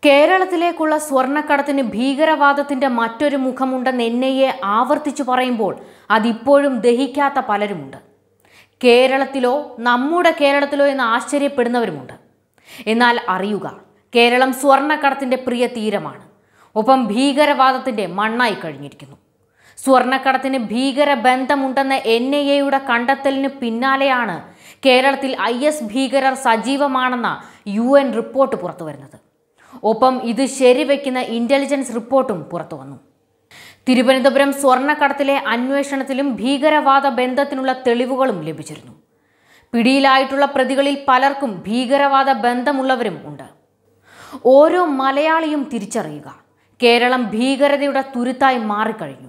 കേരളത്തിലേക്കുള്ള സ്വർണ്ണക്കടത്തിന് ഭീകരവാദത്തിന്റെ മറ്റൊരു മുഖമുണ്ടെന്ന് N I A ആവർത്തിച്ചു പറയുമ്പോൾ അതിപ്പോഴും ദഹിക്കാത്ത പലരുമുണ്ട് കേരളത്തിലോ നമ്മുടെ കേരളത്തിലോ എന്ന് ആശ്ചര്യപ്പെടുന്നവരുമുണ്ട് എന്നാൽ അറിയുക കേരളം സ്വർണ്ണക്കടത്തിന്റെ പ്രിയ തീരമാണ് ഒപ്പം ഭീകരവാദത്തിന്റെ മണ്ണായി കഴിഞ്ഞിരിക്കുന്നു സ്വർണ്ണക്കടത്തിന് ഭീകര ബന്ധമുണ്ടെന്ന എൻ ഐ എയുടെ കണ്ടെത്തലിന് പിന്നാലെയാണ് കേരളത്തിൽ ഐ എസ് ഭീകരർ സജീവമാണെന്ന യു എൻ റിപ്പോർട്ട് പുറത്തുവരുന്നത് ഒപ്പം ഇത് ശരിവെക്കുന്ന ഇന്റലിജൻസ് റിപ്പോർട്ടും പുറത്തു വന്നു തിരുവനന്തപുരം സ്വർണ്ണക്കടത്തിലെ അന്വേഷണത്തിലും ഭീകരവാദ ബന്ധത്തിനുള്ള തെളിവുകളും ലഭിച്ചിരുന്നു പിടിയിലായിട്ടുള്ള പ്രതികളിൽ പലർക്കും ഭീകരവാദ ബന്ധമുള്ളവരും ഉണ്ട് ഓരോ മലയാളിയും തിരിച്ചറിയുക കേരളം ഭീകരതയുടെ തുരുത്തായി മാറിക്കഴിഞ്ഞു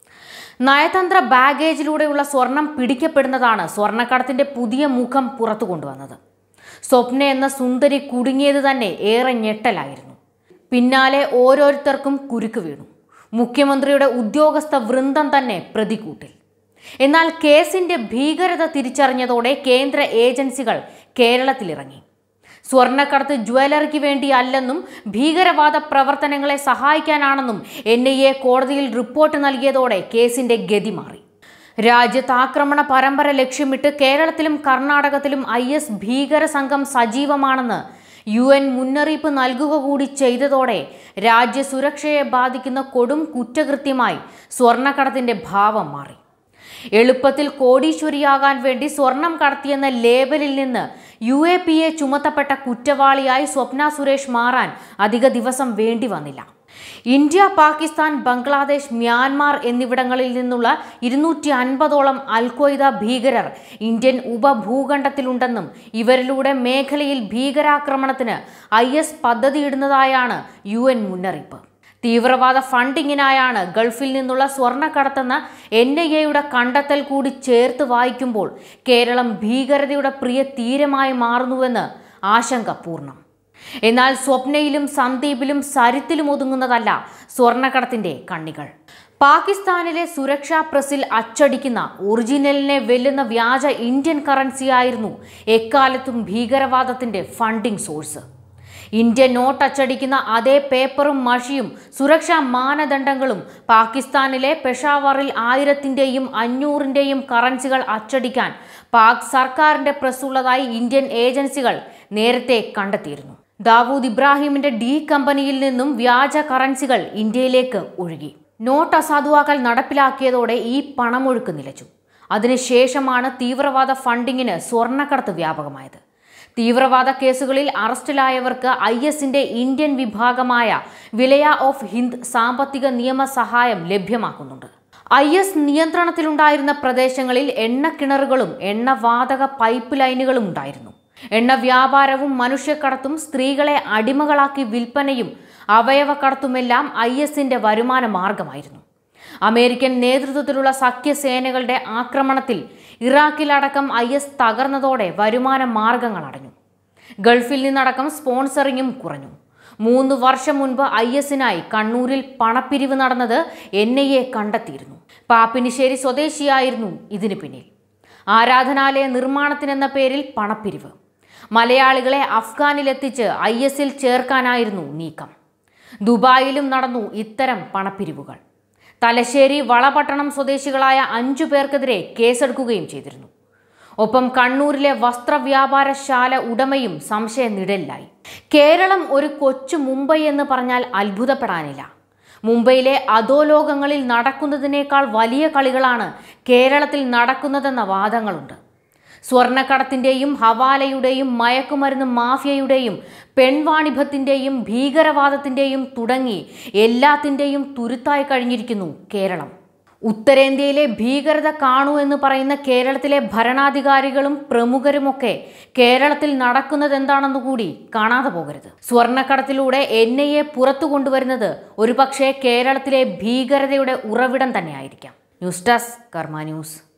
നയതന്ത്ര ബാഗേജിലൂടെയുള്ള സ്വർണം പിടിക്കപ്പെടുന്നതാണ് സ്വർണ്ണക്കടത്തിന്റെ പുതിയ മുഖം പുറത്തു കൊണ്ടുവന്നത് സ്വപ്ന എന്ന സുന്ദരി കുടുങ്ങിയത് തന്നെ ഏറെ ഞെട്ടലായിരുന്നു പിന്നാലെ ഓരോരുത്തർക്കും കുരുക്ക് വീണു മുഖ്യമന്ത്രിയുടെ ഉദ്യോഗസ്ഥ വൃന്ദം തന്നെ പ്രതികൂട്ടിൽ എന്നാൽ കേസിന്റെ ഭീകരത തിരിച്ചറിഞ്ഞതോടെ കേന്ദ്ര ഏജൻസികൾ കേരളത്തിലിറങ്ങി സ്വർണ്ണക്കടത്ത് ജ്വല്ലറിക്ക് വേണ്ടിയല്ലെന്നും ഭീകരവാദ പ്രവർത്തനങ്ങളെ സഹായിക്കാനാണെന്നും എൻ ഐ എ കോടതിയിൽ റിപ്പോർട്ട് നൽകിയതോടെ കേസിന്റെ ഗതി മാറി രാജ്യത്ത് ആക്രമണ പരമ്പര ലക്ഷ്യമിട്ട് കേരളത്തിലും കർണാടകത്തിലും ഐ എസ് ഭീകര സംഘം സജീവമാണെന്ന് യു എൻ മുന്നറിയിപ്പ് നൽകുക കൂടി ചെയ്തതോടെ രാജ്യസുരക്ഷയെ ബാധിക്കുന്ന കൊടും കുറ്റകൃത്യമായി സ്വർണ്ണക്കടത്തിന്റെ ഭാവം മാറി എളുപ്പത്തിൽ കോടീശ്വരിയാകാൻ വേണ്ടി സ്വർണം കടത്തിയെന്ന ലേബലിൽ നിന്ന് യു എ പി എ ചുമത്തപ്പെട്ട കുറ്റവാളിയായി സ്വപ്ന സുരേഷ് മാറാൻ അധിക ദിവസം വേണ്ടി വന്നില്ല ഇന്ത്യ പാകിസ്ഥാൻ ബംഗ്ലാദേശ് മ്യാൻമാർ എന്നിവിടങ്ങളിൽ നിന്നുള്ള ഇരുന്നൂറ്റി അൻപതോളം അൽഖ്വയ്ദ ഭീകരർ ഇന്ത്യൻ ഉപഭൂഖണ്ഡത്തിലുണ്ടെന്നും ഇവരിലൂടെ മേഖലയിൽ ഭീകരാക്രമണത്തിന് ഐ എസ് പദ്ധതിയിടുന്നതായാണ് യു എൻ മുന്നറിയിപ്പ് തീവ്രവാദ ഫണ്ടിങ്ങിനായാണ് ഗൾഫിൽ നിന്നുള്ള സ്വർണ്ണക്കടത്തെന്ന എൻ ഐ എയുടെ കണ്ടെത്തൽ കൂടി ചേർത്ത് വായിക്കുമ്പോൾ കേരളം ഭീകരതയുടെ പ്രിയ തീരമായി മാറുന്നുവെന്ന് ആശങ്ക പൂർണ്ണം എന്നാൽ സ്വപ്നയിലും സന്ദീപിലും സരിത്തിലും ഒതുങ്ങുന്നതല്ല സ്വർണ്ണക്കടത്തിന്റെ കണ്ണികൾ പാകിസ്ഥാനിലെ സുരക്ഷാ പ്രസിൽ അച്ചടിക്കുന്ന ഒറിജിനലിനെ വെല്ലുന്ന വ്യാജ ഇന്ത്യൻ കറൻസിയായിരുന്നു എക്കാലത്തും ഭീകരവാദത്തിന്റെ ഫണ്ടിംഗ് സോഴ്സ് ഇന്ത്യൻ നോട്ട് അച്ചടിക്കുന്ന അതേ പേപ്പറും മഷിയും സുരക്ഷാ മാനദണ്ഡങ്ങളും പാകിസ്ഥാനിലെ പെഷാവറിൽ ആയിരത്തിൻ്റെയും അഞ്ഞൂറിൻ്റെയും കറൻസികൾ അച്ചടിക്കാൻ പാക് സർക്കാരിന്റെ പ്രസ്സുള്ളതായി ഇന്ത്യൻ ഏജൻസികൾ നേരത്തെ കണ്ടെത്തിയിരുന്നു ദാവൂദ് ഇബ്രാഹിമിന്റെ ഡി കമ്പനിയിൽ നിന്നും വ്യാജ കറൻസികൾ ഇന്ത്യയിലേക്ക് ഒഴുകി നോട്ട് അസാധുവാക്കൽ നടപ്പിലാക്കിയതോടെ ഈ പണമൊഴുക്ക് നിലച്ചു അതിനുശേഷമാണ് തീവ്രവാദ ഫണ്ടിങ്ങിന് സ്വർണ്ണക്കടത്ത് വ്യാപകമായത് തീവ്രവാദ കേസുകളിൽ അറസ്റ്റിലായവർക്ക് ഐ എസിന്റെ ഇന്ത്യൻ വിഭാഗമായ വിലയ ഓഫ് ഹിന്ദ് സാമ്പത്തിക നിയമസഹായം ലഭ്യമാക്കുന്നുണ്ട് ഐ എസ് നിയന്ത്രണത്തിലുണ്ടായിരുന്ന പ്രദേശങ്ങളിൽ എണ്ണക്കിണറുകളും എണ്ണവാതക പൈപ്പ് ലൈനുകളും ഉണ്ടായിരുന്നു എണ്ണ വ്യാപാരവും മനുഷ്യക്കടത്തും സ്ത്രീകളെ അടിമകളാക്കി വിൽപ്പനയും അവയവക്കടത്തുമെല്ലാം ഐ എസിന്റെ വരുമാന മാർഗമായിരുന്നു അമേരിക്കൻ നേതൃത്വത്തിലുള്ള സഖ്യസേനകളുടെ ആക്രമണത്തിൽ ഇറാഖിലടക്കം ഐ എസ് തകർന്നതോടെ വരുമാന മാർഗങ്ങൾ അടഞ്ഞു ഗൾഫിൽ നിന്നടക്കം സ്പോൺസറിങ്ങും കുറഞ്ഞു മൂന്ന് വർഷം മുൻപ് ഐ എസിനായി കണ്ണൂരിൽ പണപ്പിരിവ് നടന്നത് എൻ ഐ എ കണ്ടെത്തിയിരുന്നു പാപ്പിനിശ്ശേരി സ്വദേശിയായിരുന്നു ഇതിനു പിന്നിൽ ആരാധനാലയ നിർമ്മാണത്തിനെന്ന പേരിൽ പണപ്പിരിവ് മലയാളികളെ അഫ്ഗാനിലെത്തിച്ച് ഐ എസിൽ ചേർക്കാനായിരുന്നു നീക്കം ദുബായിലും നടന്നു ഇത്തരം പണപ്പിരിവുകൾ തലശ്ശേരി വളപട്ടണം സ്വദേശികളായ അഞ്ചു പേർക്കെതിരെ കേസെടുക്കുകയും ചെയ്തിരുന്നു ഒപ്പം കണ്ണൂരിലെ വസ്ത്രവ്യാപാരശാല ഉടമയും സംശയ നിഴലിലായി കേരളം ഒരു കൊച്ചു മുംബൈ എന്ന് പറഞ്ഞാൽ അത്ഭുതപ്പെടാനില്ല മുംബൈയിലെ അധോലോകങ്ങളിൽ നടക്കുന്നതിനേക്കാൾ വലിയ കളികളാണ് കേരളത്തിൽ നടക്കുന്നതെന്ന വാദങ്ങളുണ്ട് സ്വർണ്ണക്കടത്തിൻ്റെയും ഹവാലയുടെയും മയക്കുമരുന്ന് മാഫിയയുടെയും പെൺവാണിഭത്തിൻ്റെയും ഭീകരവാദത്തിൻ്റെയും തുടങ്ങി എല്ലാത്തിൻ്റെയും തുരുത്തായി കഴിഞ്ഞിരിക്കുന്നു കേരളം ഉത്തരേന്ത്യയിലെ ഭീകരത കാണൂ എന്ന് പറയുന്ന കേരളത്തിലെ ഭരണാധികാരികളും പ്രമുഖരുമൊക്കെ കേരളത്തിൽ നടക്കുന്നത് എന്താണെന്ന് കൂടി കാണാതെ പോകരുത് സ്വർണ്ണക്കടത്തിലൂടെ എൻ ഐ എ പുറത്തു കൊണ്ടുവരുന്നത് ഒരുപക്ഷെ കേരളത്തിലെ ഭീകരതയുടെ ഉറവിടം തന്നെയായിരിക്കാം ന്യൂസ് ഡെസ്ക് കർമ്മ ന്യൂസ്